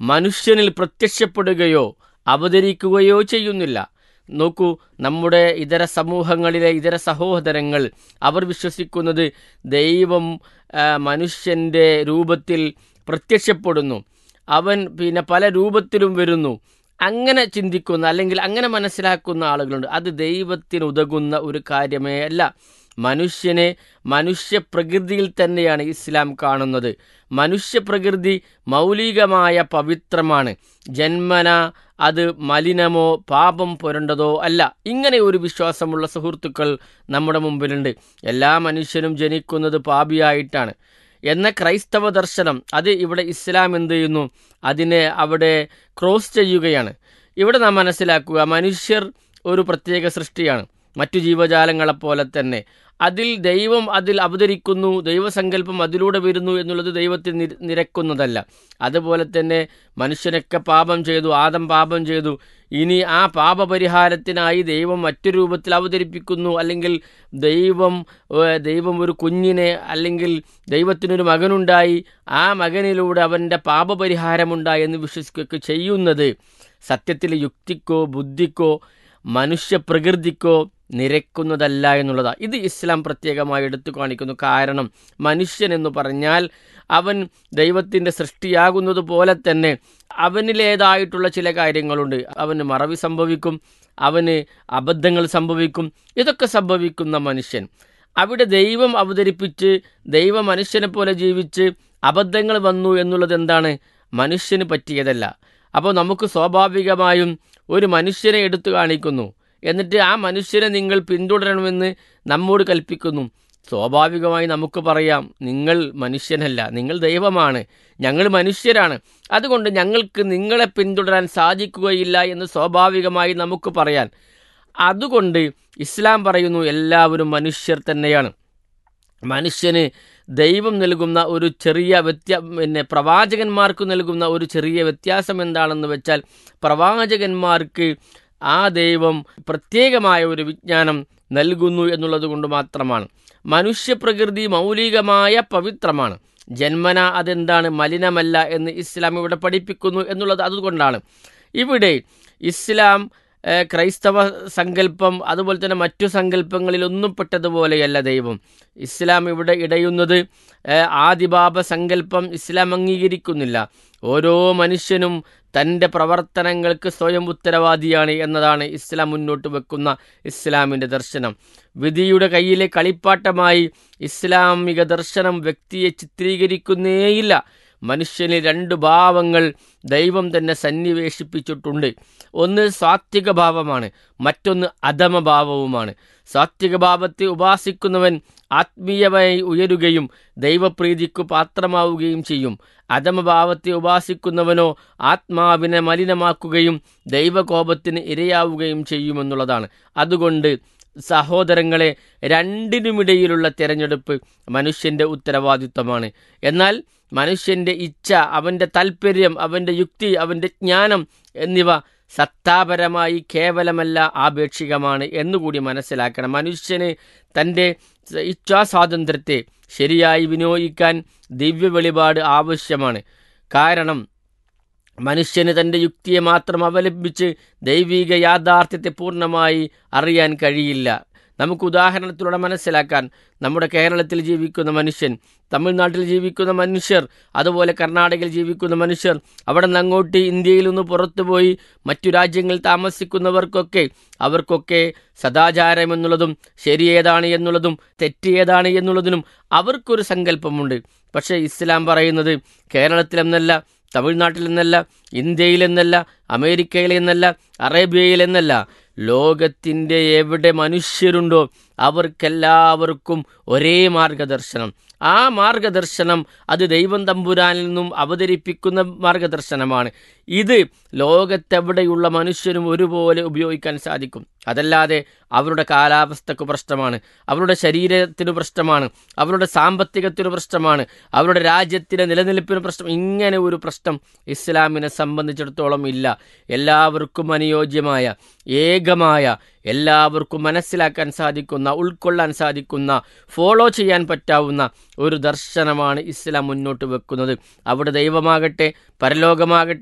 മനുഷ്യനിൽ പ്രത്യക്ഷപ്പെടുകയോ അവതരിക്കുകയോ ചെയ്യുന്നില്ല നോക്കൂ നമ്മുടെ ഇതര സമൂഹങ്ങളിലെ ഇതര സഹോദരങ്ങൾ അവർ വിശ്വസിക്കുന്നത് ദൈവം ആ, മനുഷ്യൻ്റെ രൂപത്തിൽ പ്രത്യക്ഷപ്പെടുന്നു അവൻ പിന്നെ പല രൂപത്തിലും വരുന്നു അങ്ങനെ ചിന്തിക്കുന്ന അല്ലെങ്കിൽ അങ്ങനെ മനസ്സിലാക്കുന്ന ആളുകളുണ്ട് അത് ദൈവത്തിന് ഉതകുന്ന ഒരു കാര്യമേ അല്ല മനുഷ്യനെ മനുഷ്യ പ്രകൃതിയിൽ തന്നെയാണ് ഇസ്ലാം കാണുന്നത് മനുഷ്യ പ്രകൃതി മൗലികമായ പവിത്രമാണ് ജന്മന അത് മലിനമോ പാപം പുരണ്ടതോ അല്ല ഇങ്ങനെ ഒരു വിശ്വാസമുള്ള സുഹൃത്തുക്കൾ നമ്മുടെ മുമ്പിലുണ്ട് എല്ലാ മനുഷ്യനും ജനിക്കുന്നത് പാപിയായിട്ടാണ് എന്ന ക്രൈസ്തവ ദർശനം അത് ഇവിടെ ഇസ്ലാം എന്ത് ചെയ്യുന്നു അതിനെ അവിടെ ക്രോസ് ചെയ്യുകയാണ് ഇവിടെ നാം മനസ്സിലാക്കുക മനുഷ്യർ ഒരു പ്രത്യേക സൃഷ്ടിയാണ് മറ്റു ജീവജാലങ്ങളെപ്പോലെ തന്നെ അതിൽ ദൈവം അതിൽ അവതരിക്കുന്നു ദൈവസങ്കല്പം അതിലൂടെ വരുന്നു എന്നുള്ളത് ദൈവത്തിൽ നിര- നിരക്കുന്നതല്ല അതുപോലെ തന്നെ മനുഷ്യനൊക്കെ പാപം ചെയ്തു ആദം പാപം ചെയ്തു ഇനി ആ പാപപരിഹാരത്തിനായി ദൈവം മറ്റു രൂപത്തിൽ അവതരിപ്പിക്കുന്നു അല്ലെങ്കിൽ ദൈവം ഏഹ്, ദൈവം ഒരു കുഞ്ഞിനെ അല്ലെങ്കിൽ ദൈവത്തിനൊരു മകനുണ്ടായി ആ മകനിലൂടെ അവൻ്റെ പാപപരിഹാരമുണ്ടായി എന്ന് വിശ്വസിക്കുകയൊക്കെ ചെയ്യുന്നത് സത്യത്തിൽ യുക്തിക്കോ ബുദ്ധിക്കോ മനുഷ്യ പ്രകൃതിക്കോ നിരക്കുന്നതല്ല എന്നുള്ളതാണ് ഇത് ഇസ്ലാം പ്രത്യേകമായി എടുത്തു കാണിക്കുന്നു കാരണം മനുഷ്യൻ എന്ന് പറഞ്ഞാൽ അവൻ ദൈവത്തിൻ്റെ സൃഷ്ടിയാകുന്നത് പോലെ തന്നെ അവനിലേതായിട്ടുള്ള ചില കാര്യങ്ങളുണ്ട് അവന് മറവി സംഭവിക്കും അവന് അബദ്ധങ്ങൾ സംഭവിക്കും ഇതൊക്കെ സംഭവിക്കുന്ന മനുഷ്യൻ അവിടെ ദൈവം അവതരിപ്പിച്ച് ദൈവ മനുഷ്യനെ പോലെ ജീവിച്ച് അബദ്ധങ്ങൾ വന്നു എന്നുള്ളത് എന്താണ് മനുഷ്യന് പറ്റിയതല്ല അപ്പോൾ നമുക്ക് സ്വാഭാവികമായും ഒരു മനുഷ്യനെ എടുത്തു കാണിക്കുന്നു എന്നിട്ട് ആ മനുഷ്യനെ നിങ്ങൾ പിന്തുടരണമെന്ന് നമ്മോട് കൽപ്പിക്കുന്നു സ്വാഭാവികമായി നമുക്ക് പറയാം നിങ്ങൾ മനുഷ്യനല്ല നിങ്ങൾ ദൈവമാണ് ഞങ്ങൾ മനുഷ്യരാണ് അതുകൊണ്ട് ഞങ്ങൾക്ക് നിങ്ങളെ പിന്തുടരാൻ സാധിക്കുകയില്ല എന്ന് സ്വാഭാവികമായി നമുക്ക് പറയാൻ അതുകൊണ്ട് ഇസ്ലാം പറയുന്നു എല്ലാവരും മനുഷ്യർ തന്നെയാണ് മനുഷ്യന് ദൈവം നൽകുന്ന ഒരു ചെറിയ വ്യത്യ പിന്നെ പ്രവാചകന്മാർക്ക് നൽകുന്ന ഒരു ചെറിയ വ്യത്യാസം എന്താണെന്ന് വെച്ചാൽ പ്രവാചകന്മാർക്ക് ആ ദൈവം പ്രത്യേകമായ ഒരു വിജ്ഞാനം നൽകുന്നു എന്നുള്ളത് കൊണ്ട് മാത്രമാണ് മനുഷ്യപ്രകൃതി മൗലികമായ പവിത്രമാണ് ജന്മന അതെന്താണ് മലിനമല്ല എന്ന് ഇസ്ലാം ഇവിടെ പഠിപ്പിക്കുന്നു എന്നുള്ളത് അതുകൊണ്ടാണ് ഇവിടെ ഇസ്ലാം ഏഹ്, ക്രൈസ്തവ സങ്കല്പം അതുപോലെ തന്നെ മറ്റു സങ്കല്പങ്ങളിലൊന്നും പെട്ടതുപോലെയല്ല ദൈവം ഇസ്ലാം ഇവിടെ ഇടയുന്നത് ഏഹ്, ആദിബാബ സങ്കല്പം ഇസ്ലാം അംഗീകരിക്കുന്നില്ല ഓരോ മനുഷ്യനും തൻ്റെ പ്രവർത്തനങ്ങൾക്ക് സ്വയം ഉത്തരവാദിയാണ് എന്നതാണ് ഇസ്ലാം മുന്നോട്ട് വെക്കുന്ന ഇസ്ലാമിൻ്റെ ദർശനം വിധിയുടെ കയ്യിലെ കളിപ്പാട്ടമായി ഇസ്ലാമിക ദർശനം വ്യക്തിയെ ചിത്രീകരിക്കുന്നേയില്ല മനുഷ്യന് രണ്ട് ഭാവങ്ങൾ ദൈവം തന്നെ സന്നിവേശിപ്പിച്ചിട്ടുണ്ട് ഒന്ന് സാത്വിക ഭാവമാണ് മറ്റൊന്ന് അധമഭാവവുമാണ് സാത്വിക ഭാവത്തെ ഉപാസിക്കുന്നവൻ ആത്മീയമായി ഉയരുകയും ദൈവപ്രീതിക്കു പാത്രമാവുകയും ചെയ്യും അധമഭാവത്തെ ഉപാസിക്കുന്നവനോ ആത്മാവിനെ മലിനമാക്കുകയും ദൈവകോപത്തിന് ഇരയാവുകയും ചെയ്യുമെന്നുള്ളതാണ് അതുകൊണ്ട് സഹോദരങ്ങളെ രണ്ടിനുമിടയിലുള്ള തിരഞ്ഞെടുപ്പ് മനുഷ്യൻ്റെ ഉത്തരവാദിത്വമാണ് എന്നാൽ മനുഷ്യൻ്റെ ഇച്ഛ അവൻ്റെ താല്പര്യം അവൻ്റെ യുക്തി അവൻ്റെ ജ്ഞാനം എന്നിവ സത്താപരമായി കേവലമല്ല ആപേക്ഷികമാണ് എന്നുകൂടി മനസ്സിലാക്കണം മനുഷ്യന് തൻ്റെ ഇച്ഛാസ്വാതന്ത്ര്യത്തെ ശരിയായി വിനിയോഗിക്കാൻ ദിവ്യ വെളിപാട് ആവശ്യമാണ് കാരണം മനുഷ്യന് തൻ്റെ യുക്തിയെ മാത്രം അവലംബിച്ച് ദൈവിക യാഥാർത്ഥ്യത്തെ പൂർണ്ണമായി അറിയാൻ കഴിയില്ല നമുക്ക് ഉദാഹരണത്തിലൂടെ മനസ്സിലാക്കാൻ നമ്മുടെ കേരളത്തിൽ ജീവിക്കുന്ന മനുഷ്യൻ തമിഴ്നാട്ടിൽ ജീവിക്കുന്ന മനുഷ്യർ അതുപോലെ കർണാടകയിൽ ജീവിക്കുന്ന മനുഷ്യർ അവിടെ നിന്ന് അങ്ങോട്ട് ഇന്ത്യയിൽ നിന്ന് പുറത്തുപോയി മറ്റു രാജ്യങ്ങളിൽ താമസിക്കുന്നവർക്കൊക്കെ അവർക്കൊക്കെ സദാചാരം എന്നുള്ളതും ശരിയേതാണ് എന്നുള്ളതും തെറ്റിയേതാണ് എന്നുള്ളതിനും അവർക്കൊരു സങ്കല്പമുണ്ട് പക്ഷേ ഇസ്ലാം പറയുന്നത് കേരളത്തിലെന്നല്ല തമിഴ്നാട്ടിൽ എന്നല്ല ഇന്ത്യയിലെന്നല്ല അമേരിക്കയിലെന്നല്ല അറേബ്യയിലെന്നല്ല ലോകത്തിൻ്റെ എവിടെ മനുഷ്യരുണ്ടോ അവർക്കെല്ലാവർക്കും ഒരേ മാർഗദർശനം ആ മാർഗദർശനം അത് ദൈവം തമ്പുരാനിൽ നിന്നും അവതരിപ്പിക്കുന്ന മാർഗദർശനമാണ് ഇത് ലോകത്തെവിടെയുള്ള മനുഷ്യരും ഒരുപോലെ ഉപയോഗിക്കാൻ സാധിക്കും അതല്ലാതെ അവരുടെ കാലാവസ്ഥക്ക് പ്രശ്നമാണ് അവരുടെ ശരീരത്തിന് പ്രശ്നമാണ് അവരുടെ സാമ്പത്തികത്തിന് പ്രശ്നമാണ് അവരുടെ രാജ്യത്തിൻ്റെ നിലനിൽപ്പിന് പ്രശ്നം ഇങ്ങനെ ഒരു പ്രശ്നം ഇസ്ലാമിനെ സംബന്ധിച്ചിടത്തോളം ഇല്ല എല്ലാവർക്കും അനുയോജ്യമായ ഏകമായ എല്ലാവർക്കും മനസ്സിലാക്കാൻ സാധിക്കുന്ന ഉൾക്കൊള്ളാൻ സാധിക്കുന്ന ഫോളോ ചെയ്യാൻ പറ്റാവുന്ന ഒരു ദർശനമാണ് ഇസ്ലാം മുന്നോട്ട് വെക്കുന്നത് അവിടെ ദൈവമാകട്ടെ പരലോകമാകട്ടെ